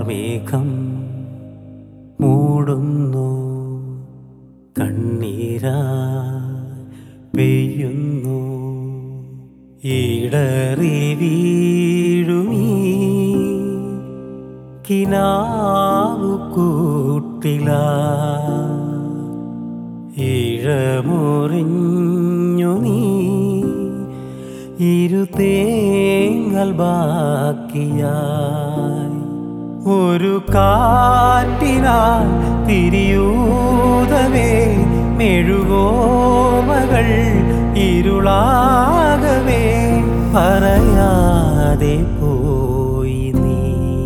കാർമേഘം മൂടുന്നു കണ്ണീരാ പെയ്യുന്നു ഇടറി വീഴുമീ കിനാവു കൂട്ടില ഇഴമുറിഞ്ഞു നീ ഇരുതേങ്ങൽ ബാക്കിയായി ഒരു കാറ്റിനാൽ തിരിയൂതവേ മെഴുകോമകൾ ഇരുളാകവേ പറയാതെ പോയി നീ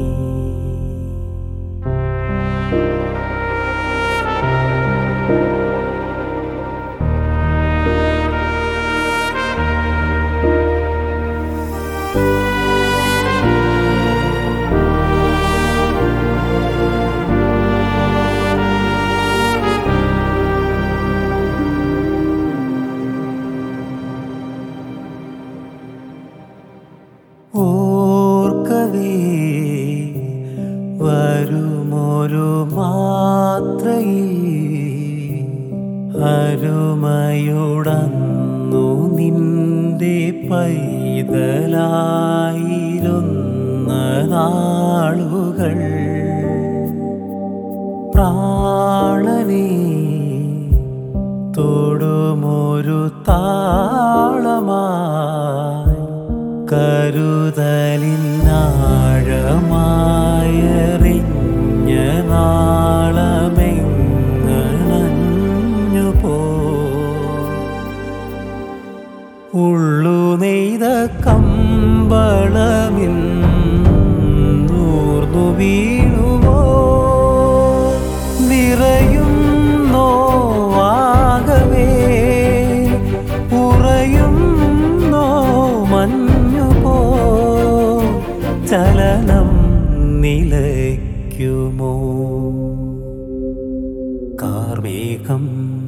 ഓർക്കവേ വരുമൊരു മാത്രയിൽ അരുമയുടന്നു നിന്റെ പൈതലായിരുന്ന നാളുകൾ പ്രാണനേ തൊടുമൊരു താളമായി കരുതലിനാഴമായറിഞ്ഞ നാളമെങ്ങണഞ്ഞു പോ ഉള്ളു നെയ്ത കമ്പളമിൻ നൂർന്നു വീണുവോ നിറയും നോവാകവേ ഉറയും നോ മഞ്ഞു പോ ചലനം നിലയ്ക്കുമോ കാർമേഘം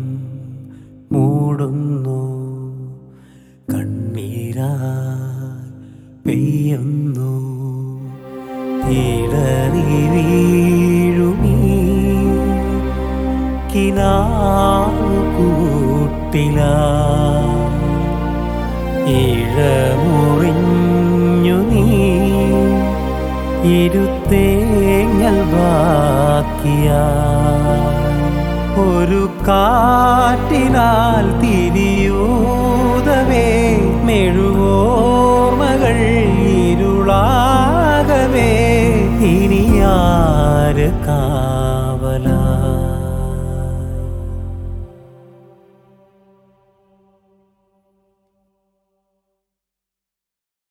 മൂടുന്നു കണ്ണീരാ പെയ്യുന്നു ഇടറി വീഴുമീ കിനാവു കൂട്ടില ഇഴമുറിഞ്ഞു നീ ഇരുത്തേങ്ങൽ ബാക്കിയാ ഒരു കാറ്റിനാൽ തിരിയൂതവേ മെഴുകോർമകൾ ഇരുളാകവേ ഇനിയാര് കാ